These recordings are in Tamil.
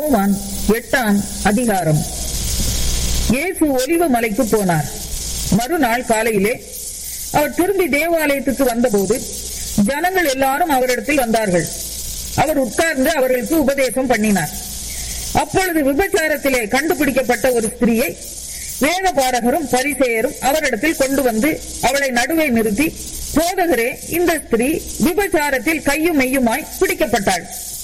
யோவான் எட்டாம் அதிகாரம் இயேசு ஒலிவ மலைக்கு போனார் மறுநாள் காலையிலே அவர் திரும்பி தேவாலயத்துக்கு வந்தபோது ஜனங்கள் எல்லாரும் அவரிடத்தில் வந்தார்கள் அவர் உட்கார்ந்து அவர்களுக்கு உபதேசம் பண்ணினார் அப்பொழுது விபச்சாரத்திலே கண்டுபிடிக்கப்பட்ட ஒரு ஸ்திரீயை வேத பாரகரும் பரிசேயரும் அவரிடத்தில் கொண்டு வந்து அவளை நடுவே நிறுத்தி போதகரே இந்த ஸ்திரீ விபச்சாரத்தில் கையும் மெய்யுமாய் பிடிக்கப்பட்டாள்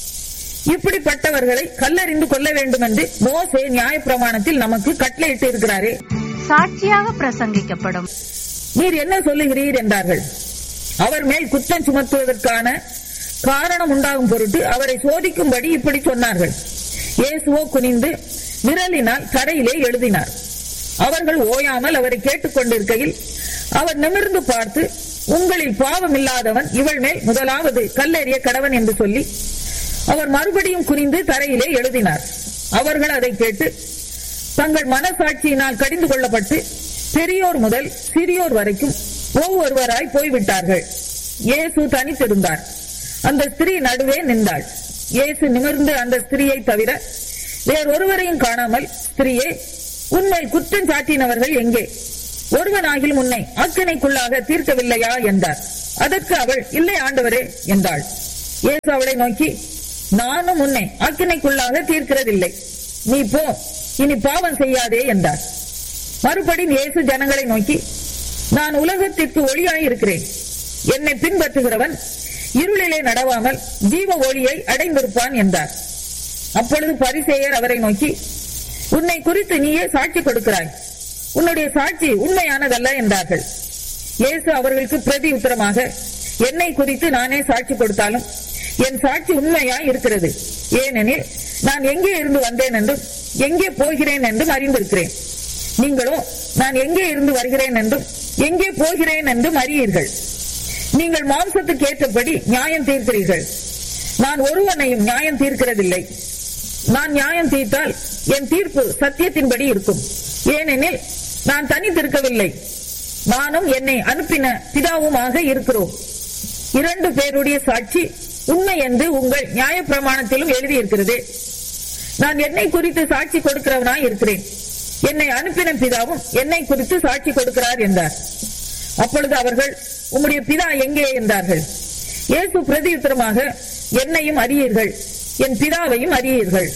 இப்படிப்பட்டவர்களை கல்லறிந்து கொள்ள வேண்டும் என்று மோசே நியாயப்பிரமாணத்தில் நமக்கு கட்டளையிட்டு இருக்கிறாரே சாட்சியாக பிரசங்கிக்கப்படும் நீர் என்ன சொல்லுகிறீர் என்றார்கள் அவர் மேல் குற்றம் சுமத்துவதற்கான காரணம் உண்டாகும் பொருட்டு அவரை சோதிக்கும்படி இப்படி சொன்னார்கள் இயேசுவோ குனிந்து விரலினால் தரையிலே எழுதினார் அவர்கள் ஓயாமல் அவரை கேட்டுக்கொண்டிருக்கையில் அவர் நிமிர்ந்து பார்த்து உங்களில் பாவம் இல்லாதவன் இவள் மேல் முதலாவது கல்லெறிய கடவன் என்று சொல்லி அவர் மறுபடியும் குனிந்து தரையிலே எழுதினார் அவர்கள் அதை கேட்டு தங்கள் மனசாட்சியினால் கடிந்து கொள்ளப்பட்டு பெரியோர் முதல் சிறியோர் வரைக்கும் ஒவ்வொருவராய் போய்விட்டார்கள் இயேசு தனித்திருந்தார் அந்த ஸ்திரீ நடுவே நின்றாள் இயேசு நிமிர்ந்து அந்த ஸ்திரீயை தவிர வேறொருவரையும் காணாமல் ஸ்திரீயே உன்னை குற்றம் சாட்டினவர்கள் எங்கே ஒருவனாகிலும் உன்னை அக்கனைக்குள்ளாக தீர்க்கவில்லையா என்றார் அதற்கு அவள் இல்லை ஆண்டவரே என்றாள் இயேசு அவளை நோக்கி நானும் உன்னை அக்கினைக்குள்ளாக தீர்க்கிறதில்லை நீ போ இனி பாவம் செய்யாதே என்றார் மறுபடியும் இயேசு ஜனங்களை நோக்கி நான் உலகத்திற்கு ஒளியாய் இருக்கிறேன் என்னை பின்பற்றுகிறவன் இருளிலே நடவாமல் ஜீவ ஒளியை அடைந்திருப்பான் என்றார் அப்பொழுது பரிசேயர் அவரை நோக்கி உன்னை குறித்து நீயே சாட்சி கொடுக்கிறாய் உன்னுடைய சாட்சி உண்மையானதல்ல என்றார்கள் இயேசு அவர்களுக்கு பிரதி உத்தரமாக என்னை குறித்து நானே சாட்சி கொடுத்தாலும் என் சாட்சி உண்மையாய் இருக்கிறது ஏனெனில் நான் எங்கே இருந்து வந்தேன் என்றும் எங்கே போகிறேன் என்றும் அறிந்திருக்கிறேன் நீங்களோ நான் எங்கே இருந்து வருகிறேன் என்றும் எங்கே போகிறேன் என்றும் அறியீர்கள் நீங்கள் மாம்சத்துக்கு ஏற்றபடி நியாயம் தீர்க்கிறீர்கள் நான் ஒருவனையும் நியாயம் தீர்க்கிறதில்லை நான் நியாயம் தீர்த்தால் என் தீர்ப்பு சத்தியத்தின்படி இருக்கும் ஏனெனில் நான் தனித்திருக்கவில்லை நானும் என்னை அனுப்பின பிதாவுமாக இருக்கிறோம் இரண்டு பேருடைய சாட்சி உண்மை என்று உங்கள் நியாய பிரமாணத்திலும் எழுதியிருக்கிறது நான் என்னை குறித்து சாட்சி கொடுக்கிறவனாய் இருக்கிறேன் என்னை அனுப்பின பிதாவும் என்னை குறித்து சாட்சி கொடுக்கிறார் என்றார் அப்பொழுது அவர்கள் உம்முடைய பிதா எங்கே என்றார்கள் இயேசு பிரதியுத்தரமாக என்னையும் அறியீர்கள் என் பிதாவையும் அறியீர்கள்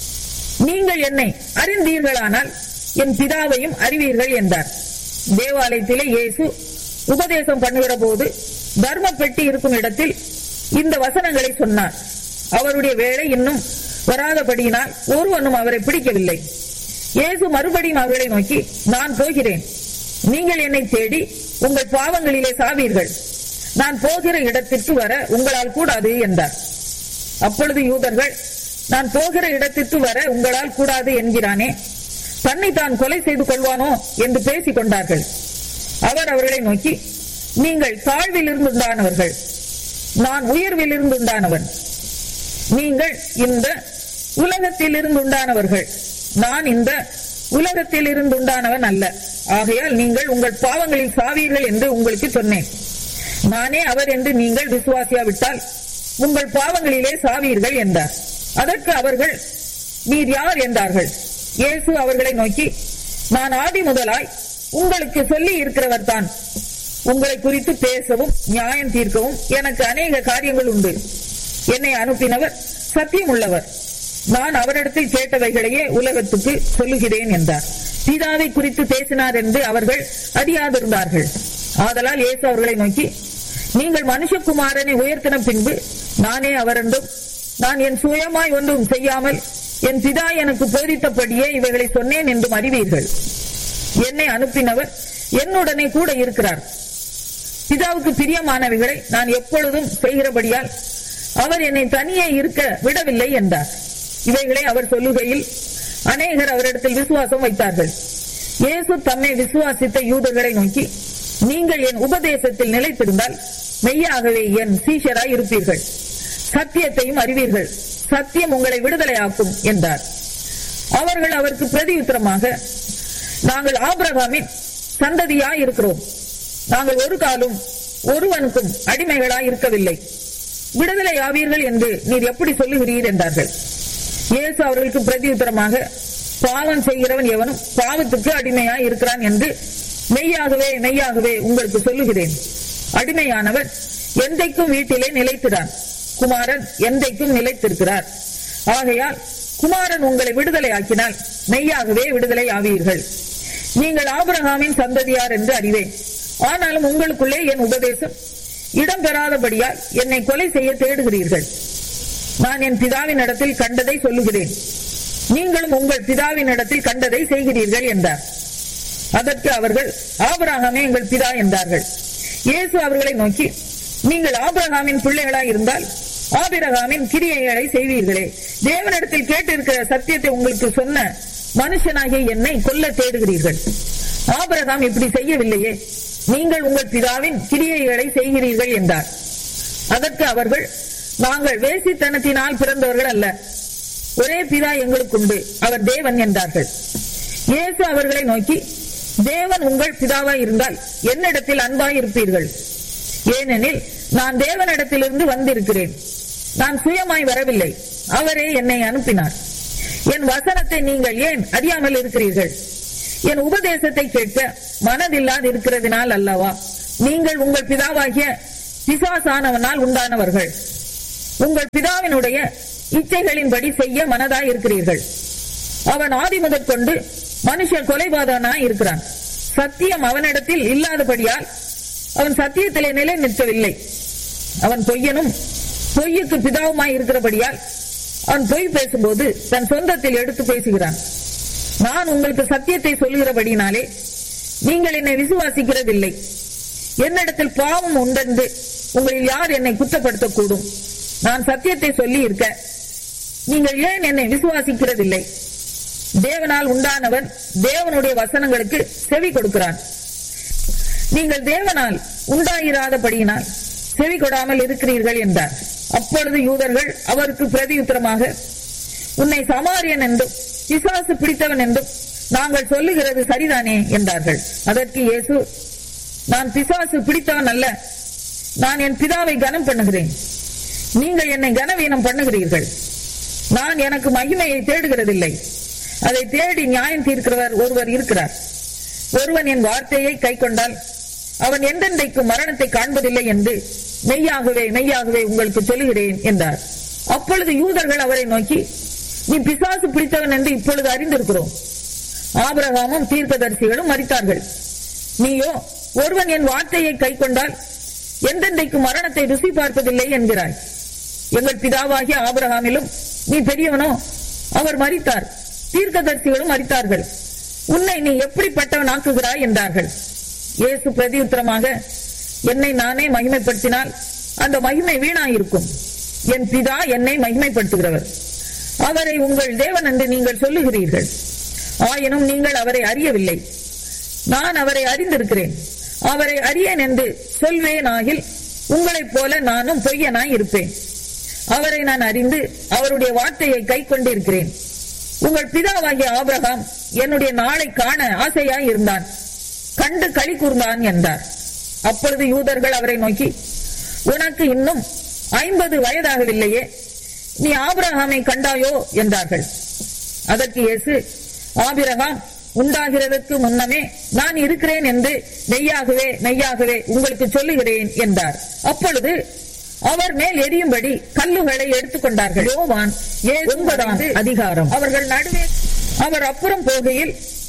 நீங்கள் என்னை அறிந்தீர்களானால் என் பிதாவையும் அறிவீர்கள் என்றார் தேவாலயத்திலே இயேசு உபதேசம் பண்ணுகிற போது தர்ம பெட்டி இருக்கும் இடத்தில் இந்த வசனங்களை சொன்னார் அவருடைய வேலை இன்னும் வராதபடியினால் ஒருவனும் அவரை பிடிக்கவில்லை இயேசு மறுபடியும் அவர்களை நோக்கி நான் போகிறேன் நீங்கள் என்னை தேடி உங்கள் பாவங்களிலே சாவீர்கள் நான் போகிற இடத்திற்கு வர உங்களால் கூடாது என்றார் அப்பொழுது யூதர்கள் நான் போகிற இடத்திற்கு வர உங்களால் கூடாது என்கிறானே தன்னை தான் கொலை செய்து கொள்வானோ என்று பேசிக் கொண்டார்கள் அவர் அவர்களை நோக்கி நீங்கள் தாழ்வில் இருந்துண்டானவர்கள் நான் உயர்வில் இருந்துண்டானவன் நீங்கள் இந்த உலகத்தில் இருந்துண்டானவர்கள் நான் இந்த உலகத்தில் இருந்துண்டானவன் அல்ல ஆகையால் நீங்கள் உங்கள் பாவங்களில் சாவீர்கள் என்று உங்களுக்கு சொன்னேன் நானே அவர் என்று நீங்கள் விசுவாசியாவிட்டால் உங்கள் பாவங்களிலே சாவீர்கள் என்றார் அதற்கு அவர்கள் நீர் யார் என்றார்கள் இயேசு அவர்களை நோக்கி நான் ஆதி முதலாய் உங்களுக்கு சொல்லி இருக்கிறவர் தான் உங்களை குறித்து பேசவும் நியாயம் தீர்க்கவும் எனக்கு அநேக காரியங்கள் உண்டு என்னை அனுப்பினவர் சத்தியம் உள்ளவர் நான் அவரிடத்தில் கேட்டவைகளையே உலகத்துக்கு சொல்லுகிறேன் என்றார் பிதாவை குறித்து பேசினார் என்று அவர்கள் அறியாதிருந்தார்கள் ஆதலால் இயேசு அவர்களை நோக்கி நீங்கள் மனுஷகுமாரனை உயர்த்தின பின்பு நானே அவர் என்றும் நான் என் சுயமாய் ஒன்றும் செய்யாமல் என் பிதா எனக்கு போதித்தபடியே இவைகளை சொன்னேன் என்றும் அறிவீர்கள் என்னை அனுப்பினவர் என்னுடனே கூட இருக்கிறார் பிதாவுக்கு பிரியமானவைகளை நான் எப்பொழுதும் செய்கிறபடியால் அவர் என்னை தனியே இருக்க விடவில்லை என்றார் இவைகளை அவர் சொல்லுகையில் அநேகர் அவரிடத்தில் விசுவாசம் வைத்தார்கள் இயேசு தம்மை விசுவாசித்த யூதர்களை நோக்கி நீங்கள் என் உபதேசத்தில் நிலைத்திருந்தால் மெய்யாகவே என் சீஷராய் இருப்பீர்கள் சத்தியத்தையும் அறிவீர்கள் சத்தியம் உங்களை விடுதலையாக்கும் என்றார் அவர்கள் அவருக்கு பிரதியுத்தரமாக நாங்கள் ஆபிரகாமின் சந்ததியாய் இருக்கிறோம் நாங்கள் ஒரு காலும் ஒருவனுக்கும் அடிமைகளாய் இருக்கவில்லை விடுதலை ஆவீர்கள் என்று நீர் எப்படி சொல்லுகிறீர் என்றார்கள் இயேசு அவர்களுக்கு பிரதியுத்தரமாக பாவம் செய்கிறவன் எவனும் பாவத்துக்கு அடிமையாய் இருக்கிறான் என்று மெய்யாகவே மெய்யாகவே உங்களுக்கு சொல்லுகிறேன் அடிமையானவர் எந்தைக்கும் வீட்டிலே நிலைத்திறான் குமாரன் எந்தைக்கும் நிலைத்திருக்கிறார் ஆகையால் குமாரன் உங்களை விடுதலை ஆக்கினால் மெய்யாகவே விடுதலை ஆவீர்கள் நீங்கள் ஆபிரகாமின் சந்ததியார் என்று அறிவேன் ஆனாலும் உங்களுக்குள்ளே என் உபதேசம் இடம்பெறாதபடியால் என்னை கொலை செய்ய தேடுகிறீர்கள் நான் என் பிதாவின் இடத்தில் கண்டதை சொல்லுகிறேன் நீங்களும் உங்கள் பிதாவின் இடத்தில் கண்டதை செய்கிறீர்கள் என்றார் அதற்கு அவர்கள் ஆபிரகாமே எங்கள் பிதா என்றார்கள் இயேசு அவர்களை நோக்கி நீங்கள் ஆபிரகாமின் பிள்ளைகளாய் இருந்தால் ஆபிரகாமின் கிரியைகளை செய்வீர்களே தேவனிடத்தில் கேட்டிருக்கிற சத்தியத்தை உங்களுக்கு சொன்ன மனுஷனாகிய என்னை கொல்ல தேடுகிறீர்கள் ஆபிரகாம் இப்படி செய்யவில்லையே நீங்கள் உங்கள் பிதாவின் கிரியைகளை செய்கிறீர்கள் என்றார் அதற்கு அவர்கள் நாங்கள் வேசித்தனத்தினால் பிறந்தவர்கள் அல்ல ஒரே பிதா எங்களுக்குண்டு அவர் தேவன் என்றார்கள் இயேசு அவர்களை நோக்கி தேவன் உங்கள் பிதாவாய் இருந்தால் என்னிடத்தில் அன்பாய் இருப்பீர்கள் ஏனெனில் நான் தேவனிடத்திலிருந்து வந்திருக்கிறேன் நான் சுயமாய் வரவில்லை அவரே என்னை அனுப்பினார் என் வசனத்தை நீங்கள் ஏன் அறியாமல் இருக்கிறீர்கள் என் உபதேசத்தை கேட்க மனதில்லாது இருக்கிறதினால் அல்லவா நீங்கள் உங்கள் பிதாவாகிய பிசாசானவனால் உண்டானவர்கள் உங்கள் பிதாவினுடைய இச்சைகளின்படி செய்ய மனதாய் இருக்கிறீர்கள் அவன் ஆதி முதற் கொண்டு மனுஷன் கொலைபாதகனாய் இருக்கிறான் சத்தியம் அவனிடத்தில் இல்லாதபடியால் அவன் சத்தியத்திலே நிலை நிற்கவில்லை அவன் பொய்யனும் பொய்யுக்கு பிதாவுமாய் இருக்கிறபடியால் அவன் பொய் பேசும்போது தன் சொந்தத்தில் எடுத்து பேசுகிறான் நான் உங்களுக்கு சத்தியத்தை சொல்லுகிறபடினாலே நீங்கள் என்னை விசுவாசிக்கிறதில்லை என்னிடத்தில் பாவம் உண்டென்று உங்களில் யார் என்னை குற்றப்படுத்தக்கூடும் நான் சத்தியத்தை சொல்லி இருக்க நீங்கள் ஏன் என்னை விசுவாசிக்கிறதில்லை தேவனால் உண்டானவன் தேவனுடைய வசனங்களுக்கு செவி கொடுக்கிறான் நீங்கள் தேவனால் உண்டாயிராதபடியினால் செவி கொடாமல் இருக்கிறீர்கள் என்றார் அப்பொழுது யூதர்கள் அவருக்கு பிரதியுத்தரமாக உன்னை சமாரியன் என்றும் பிசாசு பிடித்தவன் என்றும் நாங்கள் சொல்லுகிறது சரிதானே என்றார்கள் அதற்கு இயேசு நான் பிசாசு பிடித்தவன் அல்ல நான் என் பிதாவை கனம் பண்ணுகிறேன் நீங்கள் என்னை கனவீனம் பண்ணுகிறீர்கள் நான் எனக்கு மகிமையை தேடுகிறதில்லை அதை தேடி நியாயம் தீர்க்கிறவர் ஒருவர் இருக்கிறார் ஒருவன் என் வார்த்தையை கை கொண்டால் அவன் எந்தெந்தைக்கு மரணத்தை காண்பதில்லை என்று மெய்யாகவே மெய்யாகவே உங்களுக்கு சொல்லுகிறேன் என்றார் அப்பொழுது யூதர்கள் அவரை நோக்கி நீ பிசாசு பிடித்தவன் என்று இப்பொழுது அறிந்திருக்கிறோம் ஆபிரகாமும் தீர்க்கதரிசிகளும் மறித்தார்கள் நீயோ ஒருவன் என் வார்த்தையை கை கொண்டால் எந்தெந்தைக்கு மரணத்தை ருசி பார்ப்பதில்லை என்கிறாய் எங்கள் பிதாவாகிய ஆபிரகாமிலும் நீ பெரியவனோ அவர் மறித்தார் தீர்க்கதரிசிகளும் மறித்தார்கள் உன்னை நீ எப்படிப்பட்டவன் ஆக்குகிறாய் என்றார்கள் இயேசு பிரதியுத்தரமாக என்னை நானே மகிமைப்படுத்தினால் அந்த மகிமை வீணாயிருக்கும் என் பிதா என்னை மகிமைப்படுத்துகிறவர் அவரை உங்கள் தேவன் என்று நீங்கள் சொல்லுகிறீர்கள் ஆயினும் நீங்கள் அவரை அறியவில்லை நான் அவரை அறிந்திருக்கிறேன் அவரை அறியேன் என்று சொல்வேனாகில் உங்களைப் போல நானும் பொய்யனாய் இருப்பேன் அவரை நான் அறிந்து அவருடைய வார்த்தையை கை கொண்டிருக்கிறேன் உங்கள் பிதாவாகிய ஆபிரகாம் என்னுடைய நாளை காண ஆசையாய் இருந்தான் கண்டு களி கூர்ந்தான் என்றார் அப்பொழுது யூதர்கள் அவரை நோக்கி உனக்கு இன்னும் ஐம்பது வயதாகவில்லையே நீ ஆபிரகாமை கண்டாயோ என்றார்கள் அதற்கு இயேசு ஆபிரகாம் உண்டாகிறதற்கு முன்னமே நான் இருக்கிறேன் என்று மெய்யாகவே மெய்யாகவே உங்களுக்கு சொல்லுகிறேன் என்றார் அப்பொழுது அவர் மேல் எரியும்படி கல்லுகளை எடுத்துக்கொண்டார்கள் யோவான் ஒன்பதாம் அதிகாரம் அவர்கள் நடுவே அவர் அப்புறம் போகையில்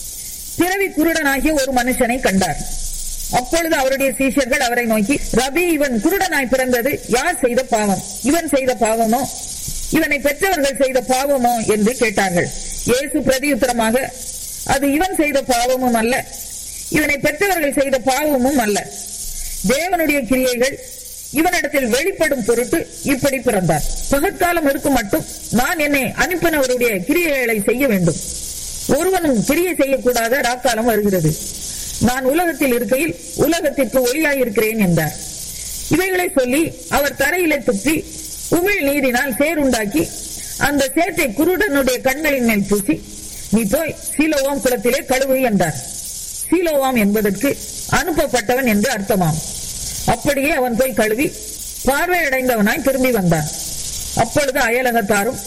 பிறவி குருடனாகிய ஒரு மனுஷனை கண்டார் அப்பொழுது அவருடைய சீஷர்கள் அவரை நோக்கி ரபி இவன் குருடனாய் பிறந்தது யார் செய்த பாவம் இவன் செய்த பாவமோ இவனை பெற்றவர்கள் செய்த பாவமோ என்று கேட்டார்கள் இயேசு பிரதியுத்தரமாக அது இவன் செய்த பாவமும் அல்ல இவனை பெற்றவர்கள் செய்த பாவமும் அல்ல தேவனுடைய கிரியைகள் இவனிடத்தில் வெளிப்படும் பொருட்டு இப்படி பிறந்தார் பகற்காலம் இருக்கும் மட்டும் நான் என்னை அனுப்பினவருடைய கிரியைகளை செய்ய வேண்டும் ஒருவனும் கிரியை செய்யக்கூடாத ராக்காலம் வருகிறது நான் உலகத்தில் இருக்கையில் உலகத்திற்கு ஒளியாய் இருக்கிறேன் என்றார் இவைகளை சொல்லி அவர் தரையிலே துப்பி உமிழ் நீரினால் சேருண்டாக்கி அந்த சேற்றை குருடனுடைய கண்களின் மேல் பூசி நீ போய் சீலோவாம் குளத்திலே கழுவு என்றார் சீலோவாம் என்பதற்கு அனுப்பப்பட்டவன் என்று அர்த்தமாம் அப்படியே அவன் போய் கழுவி பார்வையடைந்தவனாய் திரும்பி வந்தான் அப்பொழுது அயலகத்தாரும்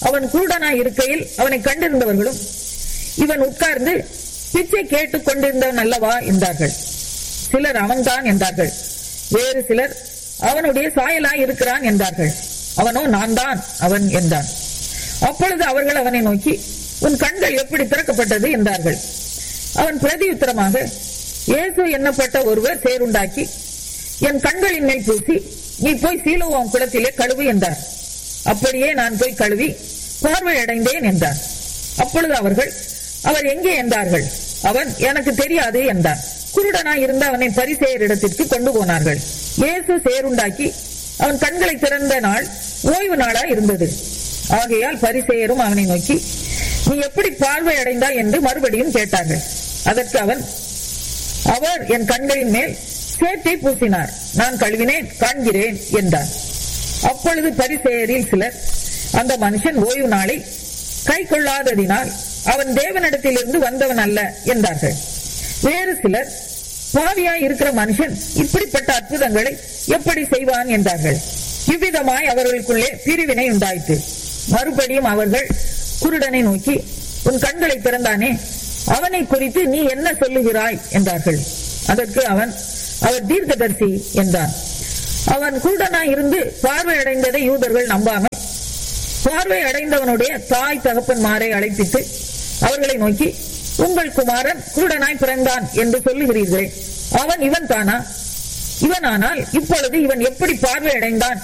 அவன் குருடனாய் இருக்கையில் அவனை கண்டிருந்தவர்களும் இவன் உட்கார்ந்து பிச்சை கேட்டுக் கொண்டிருந்தவன் அல்லவா என்றார்கள் சிலர் அவன்தான் என்றார்கள் வேறு சிலர் அவனுடைய சாயலாய் இருக்கிறான் என்றார்கள் அவனோ நான் தான் அவன் என்றான் அப்பொழுது அவர்கள் அவனை நோக்கி உன் கண்கள் எப்படி திறக்கப்பட்டது என்றார்கள் அவன் பிரதியுத்தரமாக இயேசு எண்ணப்பட்ட ஒருவர் சேருண்டாக்கி என் கண்களின் மேல் பூசி நீ போய் சீலோவாம் குளத்திலே கழுவு என்றார் அப்படியே நான் போய் கழுவி பார்வை அடைந்தேன் என்றார் அப்பொழுது அவர்கள் அவர் எங்கே என்றார்கள் அவன் எனக்கு தெரியாது என்றான் குருடனாய் இருந்த அவனை பரிசெயர் இடத்திற்கு கொண்டு போனார்கள் இயேசு சேருண்டாக்கி அவன் கண்களை திறந்த நாள் ஓய்வு நாளா இருந்தது ஆகையால் பரிசெயரும் அவனை நோக்கி நீ எப்படி பார்வை அடைந்தாய் என்று மறுபடியும் கேட்டார்கள் அதற்கு அவன் அவர் என் கண்களின் மேல் சேற்றை பூசினார் நான் கழுவினேன் காண்கிறேன் என்றார் அப்பொழுது பரிசெயரில் சிலர் அந்த மனுஷன் ஓய்வு நாளை கை கொள்ளாததினால் அவன் தேவனிடத்திலிருந்து வந்தவன் அல்ல என்றார்கள் வேறு சிலர் பாவியாய் இருக்கிற மனுஷன் இப்படிப்பட்ட அற்புதங்களை எப்படி செய்வான் என்றார்கள் இவ்விதமாய் அவர்களுக்குள்ளே பிரிவினை உண்டாயிற்று மறுபடியும் அவர்கள் குருடனை நோக்கி உன் கண்களை திறந்தானே அவனை குறித்து நீ என்ன சொல்லுகிறாய் என்றார்கள் அதற்கு அவன் அவர் தீர்க்கதரிசி என்றான் அவன் குருடனாய் இருந்து பார்வை அடைந்ததை யூதர்கள் நம்பாமல் பார்வை அடைந்தவனுடைய தாய் தகப்பன்மாரை அழைப்பித்து அவர்களை நோக்கி உங்கள் குமாரன் குருடனாய் பிறந்தான் என்று சொல்லுகிறீர்களே அவன் இவன் தானா இவனானால் இப்பொழுது இவன் எப்படி பார்வை அடைந்தான்